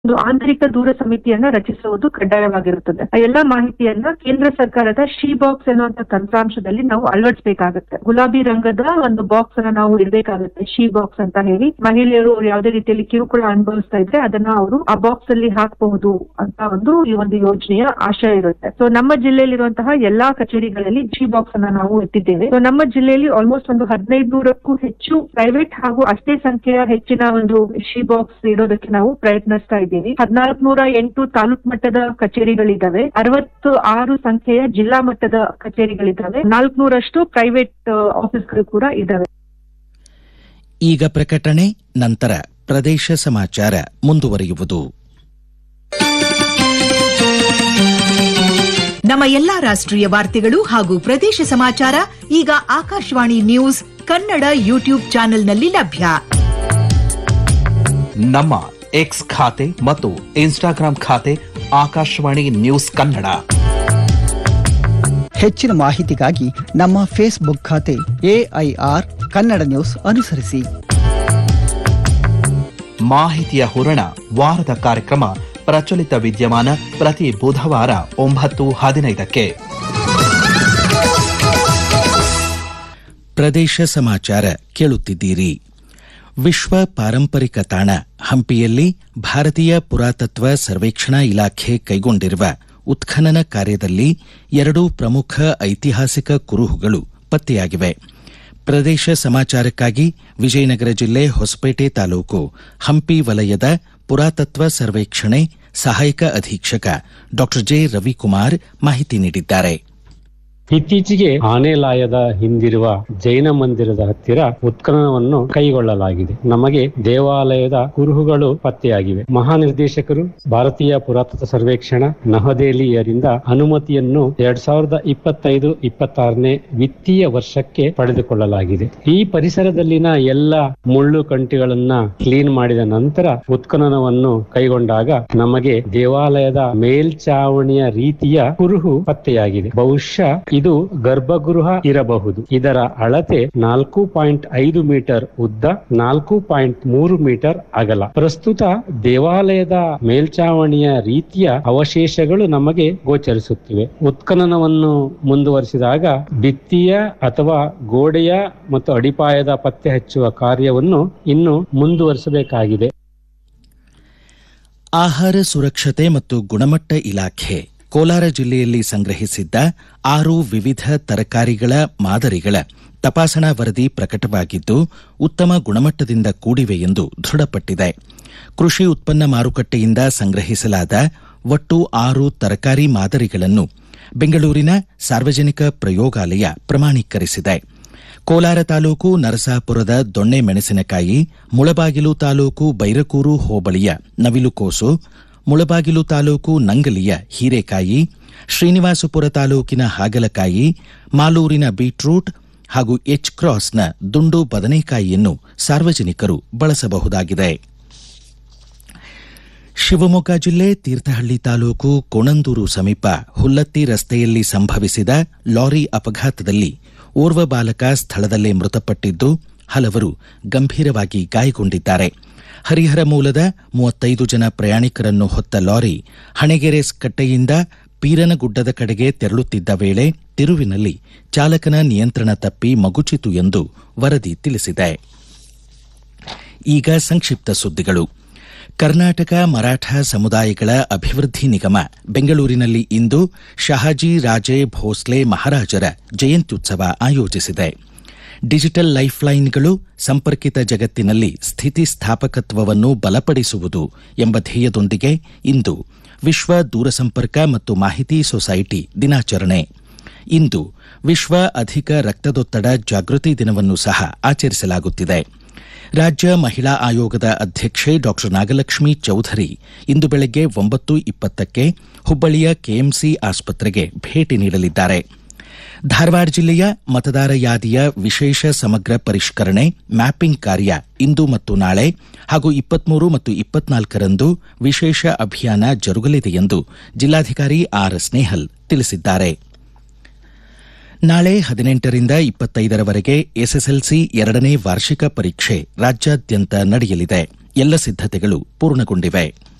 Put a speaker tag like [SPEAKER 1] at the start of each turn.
[SPEAKER 1] ಒಂದು ಆಂತರಿಕ ದೂರ ಸಮಿತಿಯನ್ನ ರಚಿಸುವುದು ಕಡ್ಡಾಯವಾಗಿರುತ್ತದೆ ಆ ಎಲ್ಲಾ ಮಾಹಿತಿಯನ್ನ ಕೇಂದ್ರ ಸರ್ಕಾರದ ಶಿ ಬಾಕ್ಸ್ ಎನ್ನುವಂತ ತಂತ್ರಾಂಶದಲ್ಲಿ ನಾವು ಅಳವಡಿಸಬೇಕಾಗುತ್ತೆ ಗುಲಾಬಿ ರಂಗದ ಒಂದು ಬಾಕ್ಸ್ ಅನ್ನ ನಾವು ಇಡಬೇಕಾಗುತ್ತೆ ಶಿ ಬಾಕ್ಸ್ ಅಂತ ಹೇಳಿ ಮಹಿಳೆಯರು ಅವ್ರು ಯಾವುದೇ ರೀತಿಯಲ್ಲಿ ಕಿರುಕುಳ ಅನುಭವಿಸ್ತಾ ಇದ್ರೆ ಅದನ್ನ ಅವರು ಆ ಬಾಕ್ಸ್ ಅಲ್ಲಿ ಹಾಕಬಹುದು ಅಂತ ಒಂದು ಈ ಒಂದು ಯೋಜನೆಯ ಆಶಯ ಇರುತ್ತೆ ಸೊ ನಮ್ಮ ಜಿಲ್ಲೆಯಲ್ಲಿರುವಂತಹ ಎಲ್ಲಾ ಕಚೇರಿಗಳಲ್ಲಿ ಶಿ ಬಾಕ್ಸ್ ಅನ್ನ ನಾವು ಇಟ್ಟಿದ್ದೇವೆ ಸೊ ನಮ್ಮ ಜಿಲ್ಲೆಯಲ್ಲಿ ಆಲ್ಮೋಸ್ಟ್ ಒಂದು ಹದಿನೈದು ನೂರಕ್ಕೂ ಹೆಚ್ಚು ಪ್ರೈವೇಟ್ ಹಾಗೂ ಅಷ್ಟೇ ಸಂಖ್ಯೆಯ ಹೆಚ್ಚಿನ ಒಂದು ಶಿ ಬಾಕ್ಸ್ ಇಡೋದಕ್ಕೆ ನಾವು ಪ್ರಯತ್ನಿಸ್ತಾ ಇದ್ದೀವಿ ಹದಿನಾಲ್ಕು ನೂರ ಎಂಟು ತಾಲೂಕ್ ಮಟ್ಟದ ಕಚೇರಿಗಳಿದ್ದಾವೆ ಅರವತ್ತು ಆರು ಸಂಖ್ಯೆಯ ಜಿಲ್ಲಾ ಮಟ್ಟದ ಕಚೇರಿಗಳಿದ್ದಾವೆ ನಾಲ್ಕುನೂರಷ್ಟು ಪ್ರೈವೇಟ್ ಆಫೀಸ್ಗಳು ಕೂಡ ಇದ್ದಾವೆ
[SPEAKER 2] ಈಗ ಪ್ರಕಟಣೆ ನಂತರ ಪ್ರದೇಶ ಸಮಾಚಾರ ಮುಂದುವರಿಯುವುದು
[SPEAKER 3] ನಮ್ಮ ಎಲ್ಲಾ ರಾಷ್ಟ್ರೀಯ ವಾರ್ತೆಗಳು ಹಾಗೂ ಪ್ರದೇಶ ಸಮಾಚಾರ ಈಗ ಆಕಾಶವಾಣಿ ನ್ಯೂಸ್ ಕನ್ನಡ ಯೂಟ್ಯೂಬ್ ಚಾನೆಲ್ನಲ್ಲಿ ಲಭ್ಯ
[SPEAKER 4] ನಮ್ಮ ಎಕ್ಸ್ ಖಾತೆ ಮತ್ತು ಇನ್ಸ್ಟಾಗ್ರಾಂ ಖಾತೆ ಆಕಾಶವಾಣಿ ನ್ಯೂಸ್ ಕನ್ನಡ
[SPEAKER 5] ಹೆಚ್ಚಿನ ಮಾಹಿತಿಗಾಗಿ ನಮ್ಮ ಫೇಸ್ಬುಕ್ ಖಾತೆ ಎಐಆರ್ ಕನ್ನಡ ನ್ಯೂಸ್ ಅನುಸರಿಸಿ
[SPEAKER 4] ಮಾಹಿತಿಯ ಹೂರಣ ವಾರದ ಕಾರ್ಯಕ್ರಮ ಪ್ರಚಲಿತ ವಿದ್ಯಮಾನ ಪ್ರತಿ ಬುಧವಾರ ಒಂಬತ್ತು ಹದಿನೈದಕ್ಕೆ
[SPEAKER 2] ಪ್ರದೇಶ ಸಮಾಚಾರ ಕೇಳುತ್ತಿದ್ದೀರಿ ವಿಶ್ವ ಪಾರಂಪರಿಕ ತಾಣ ಹಂಪಿಯಲ್ಲಿ ಭಾರತೀಯ ಪುರಾತತ್ವ ಸರ್ವೇಕ್ಷಣಾ ಇಲಾಖೆ ಕೈಗೊಂಡಿರುವ ಉತ್ಖನನ ಕಾರ್ಯದಲ್ಲಿ ಎರಡು ಪ್ರಮುಖ ಐತಿಹಾಸಿಕ ಕುರುಹುಗಳು ಪತ್ತೆಯಾಗಿವೆ ಪ್ರದೇಶ ಸಮಾಚಾರಕ್ಕಾಗಿ ವಿಜಯನಗರ ಜಿಲ್ಲೆ ಹೊಸಪೇಟೆ ತಾಲೂಕು ಹಂಪಿ ವಲಯದ ಪುರಾತತ್ವ ಸರ್ವೇಕ್ಷಣೆ ಸಹಾಯಕ ಅಧೀಕ್ಷಕ ಡಾ ಜೆ ರವಿಕುಮಾರ್ ಮಾಹಿತಿ ನೀಡಿದ್ದಾರೆ
[SPEAKER 6] ಇತ್ತೀಚೆಗೆ ಆನೆಲಾಯದ ಹಿಂದಿರುವ ಜೈನ ಮಂದಿರದ ಹತ್ತಿರ ಉತ್ಖನನವನ್ನು ಕೈಗೊಳ್ಳಲಾಗಿದೆ ನಮಗೆ ದೇವಾಲಯದ ಕುರುಹುಗಳು ಪತ್ತೆಯಾಗಿವೆ ಮಹಾನಿರ್ದೇಶಕರು ಭಾರತೀಯ ಪುರಾತತ್ವ ಸರ್ವೇಕ್ಷಣಾ ನವದೆಹಲಿಯರಿಂದ ಅನುಮತಿಯನ್ನು ಎರಡ್ ಸಾವಿರದ ಇಪ್ಪತ್ತೈದು ಇಪ್ಪತ್ತಾರನೇ ವಿತ್ತೀಯ ವರ್ಷಕ್ಕೆ ಪಡೆದುಕೊಳ್ಳಲಾಗಿದೆ ಈ ಪರಿಸರದಲ್ಲಿನ ಎಲ್ಲ ಮುಳ್ಳು ಕಂಟಿಗಳನ್ನ ಕ್ಲೀನ್ ಮಾಡಿದ ನಂತರ ಉತ್ಖನನವನ್ನು ಕೈಗೊಂಡಾಗ ನಮಗೆ ದೇವಾಲಯದ ಮೇಲ್ಚಾವಣಿಯ ರೀತಿಯ ಕುರುಹು ಪತ್ತೆಯಾಗಿದೆ ಬಹುಶಃ ಇದು ಗರ್ಭಗೃಹ ಇರಬಹುದು ಇದರ ಅಳತೆ ನಾಲ್ಕು ಪಾಯಿಂಟ್ ಐದು ಮೀಟರ್ ಉದ್ದ ನಾಲ್ಕು ಪಾಯಿಂಟ್ ಮೂರು ಮೀಟರ್ ಅಗಲ ಪ್ರಸ್ತುತ ದೇವಾಲಯದ ಮೇಲ್ಚಾವಣಿಯ ರೀತಿಯ ಅವಶೇಷಗಳು ನಮಗೆ ಗೋಚರಿಸುತ್ತಿವೆ ಉತ್ಖನನವನ್ನು ಮುಂದುವರಿಸಿದಾಗ ಭಿತ್ತಿಯ ಅಥವಾ ಗೋಡೆಯ ಮತ್ತು ಅಡಿಪಾಯದ ಪತ್ತೆ ಹಚ್ಚುವ ಕಾರ್ಯವನ್ನು ಇನ್ನು ಮುಂದುವರಿಸಬೇಕಾಗಿದೆ
[SPEAKER 2] ಆಹಾರ ಸುರಕ್ಷತೆ ಮತ್ತು ಗುಣಮಟ್ಟ ಇಲಾಖೆ ಕೋಲಾರ ಜಿಲ್ಲೆಯಲ್ಲಿ ಸಂಗ್ರಹಿಸಿದ್ದ ಆರು ವಿವಿಧ ತರಕಾರಿಗಳ ಮಾದರಿಗಳ ತಪಾಸಣಾ ವರದಿ ಪ್ರಕಟವಾಗಿದ್ದು ಉತ್ತಮ ಗುಣಮಟ್ಟದಿಂದ ಕೂಡಿವೆ ಎಂದು ದೃಢಪಟ್ಟಿದೆ ಕೃಷಿ ಉತ್ಪನ್ನ ಮಾರುಕಟ್ಟೆಯಿಂದ ಸಂಗ್ರಹಿಸಲಾದ ಒಟ್ಟು ಆರು ತರಕಾರಿ ಮಾದರಿಗಳನ್ನು ಬೆಂಗಳೂರಿನ ಸಾರ್ವಜನಿಕ ಪ್ರಯೋಗಾಲಯ ಪ್ರಮಾಣೀಕರಿಸಿದೆ ಕೋಲಾರ ತಾಲೂಕು ನರಸಾಪುರದ ದೊಣ್ಣೆ ಮೆಣಸಿನಕಾಯಿ ಮುಳಬಾಗಿಲು ತಾಲೂಕು ಬೈರಕೂರು ಹೋಬಳಿಯ ನವಿಲುಕೋಸು ಮುಳಬಾಗಿಲು ತಾಲೂಕು ನಂಗಲಿಯ ಹೀರೆಕಾಯಿ ಶ್ರೀನಿವಾಸಪುರ ತಾಲೂಕಿನ ಹಾಗಲಕಾಯಿ ಮಾಲೂರಿನ ಬೀಟ್ರೂಟ್ ಹಾಗೂ ಎಚ್ ಕ್ರಾಸ್ನ ದುಂಡು ಬದನೆಕಾಯಿಯನ್ನು ಸಾರ್ವಜನಿಕರು ಬಳಸಬಹುದಾಗಿದೆ ಶಿವಮೊಗ್ಗ ಜಿಲ್ಲೆ ತೀರ್ಥಹಳ್ಳಿ ತಾಲೂಕು ಕೋಣಂದೂರು ಸಮೀಪ ಹುಲ್ಲತ್ತಿ ರಸ್ತೆಯಲ್ಲಿ ಸಂಭವಿಸಿದ ಲಾರಿ ಅಪಘಾತದಲ್ಲಿ ಓರ್ವ ಬಾಲಕ ಸ್ಥಳದಲ್ಲೇ ಮೃತಪಟ್ಟಿದ್ದು ಹಲವರು ಗಂಭೀರವಾಗಿ ಗಾಯಗೊಂಡಿದ್ದಾರೆ ಹರಿಹರ ಮೂಲದ ಮೂವತ್ತೈದು ಜನ ಪ್ರಯಾಣಿಕರನ್ನು ಹೊತ್ತ ಲಾರಿ ಹಣೆಗೆರೆ ಕಟ್ಟೆಯಿಂದ ಪೀರನಗುಡ್ಡದ ಕಡೆಗೆ ತೆರಳುತ್ತಿದ್ದ ವೇಳೆ ತಿರುವಿನಲ್ಲಿ ಚಾಲಕನ ನಿಯಂತ್ರಣ ತಪ್ಪಿ ಮಗುಚಿತು ಎಂದು ವರದಿ ತಿಳಿಸಿದೆ ಈಗ ಸಂಕ್ಷಿಪ್ತ ಸುದ್ದಿಗಳು ಕರ್ನಾಟಕ ಮರಾಠ ಸಮುದಾಯಗಳ ಅಭಿವೃದ್ಧಿ ನಿಗಮ ಬೆಂಗಳೂರಿನಲ್ಲಿ ಇಂದು ಶಹಾಜಿ ರಾಜೇ ಭೋಸ್ಲೆ ಮಹಾರಾಜರ ಜಯಂತ್ಯುತ್ಸವ ಆಯೋಜಿಸಿದೆ ಡಿಜಿಟಲ್ ಲೈಫ್ಲೈನ್ಗಳು ಸಂಪರ್ಕಿತ ಜಗತ್ತಿನಲ್ಲಿ ಸ್ಥಿತಿಸ್ಥಾಪಕತ್ವವನ್ನು ಬಲಪಡಿಸುವುದು ಎಂಬ ಧ್ಯೇಯದೊಂದಿಗೆ ಇಂದು ವಿಶ್ವ ದೂರಸಂಪರ್ಕ ಮತ್ತು ಮಾಹಿತಿ ಸೊಸೈಟಿ ದಿನಾಚರಣೆ ಇಂದು ವಿಶ್ವ ಅಧಿಕ ರಕ್ತದೊತ್ತಡ ಜಾಗೃತಿ ದಿನವನ್ನು ಸಹ ಆಚರಿಸಲಾಗುತ್ತಿದೆ ರಾಜ್ಯ ಮಹಿಳಾ ಆಯೋಗದ ಅಧ್ಯಕ್ಷೆ ಡಾ ನಾಗಲಕ್ಷ್ಮಿ ಚೌಧರಿ ಇಂದು ಬೆಳಗ್ಗೆ ಒಂಬತ್ತು ಇಪ್ಪತ್ತಕ್ಕೆ ಹುಬ್ಬಳ್ಳಿಯ ಕೆಎಂಸಿ ಆಸ್ಪತ್ರೆಗೆ ಭೇಟಿ ನೀಡಲಿದ್ದಾರೆ ಧಾರವಾಡ ಜಿಲ್ಲೆಯ ಮತದಾರ ಯಾದಿಯ ವಿಶೇಷ ಸಮಗ್ರ ಪರಿಷ್ಕರಣೆ ಮ್ಯಾಪಿಂಗ್ ಕಾರ್ಯ ಇಂದು ಮತ್ತು ನಾಳೆ ಹಾಗೂ ಇಪ್ಪತ್ಮೂರು ಮತ್ತು ಇಪ್ಪತ್ನಾಲ್ಕರಂದು ವಿಶೇಷ ಅಭಿಯಾನ ಜರುಗಲಿದೆ ಎಂದು ಜಿಲ್ಲಾಧಿಕಾರಿ ಆರ್ ಸ್ನೇಹಲ್ ತಿಳಿಸಿದ್ದಾರೆ ನಾಳೆ ಹದಿನೆಂಟರಿಂದ ಇಪ್ಪತ್ತೈದರವರೆಗೆ ಎಸ್ಎಸ್ಎಲ್ಸಿ ಎರಡನೇ ವಾರ್ಷಿಕ ಪರೀಕ್ಷೆ ರಾಜ್ಯಾದ್ಯಂತ ನಡೆಯಲಿದೆ ಎಲ್ಲ ಸಿದ್ಧತೆಗಳು ಪೂರ್ಣಗೊಂಡಿವೆ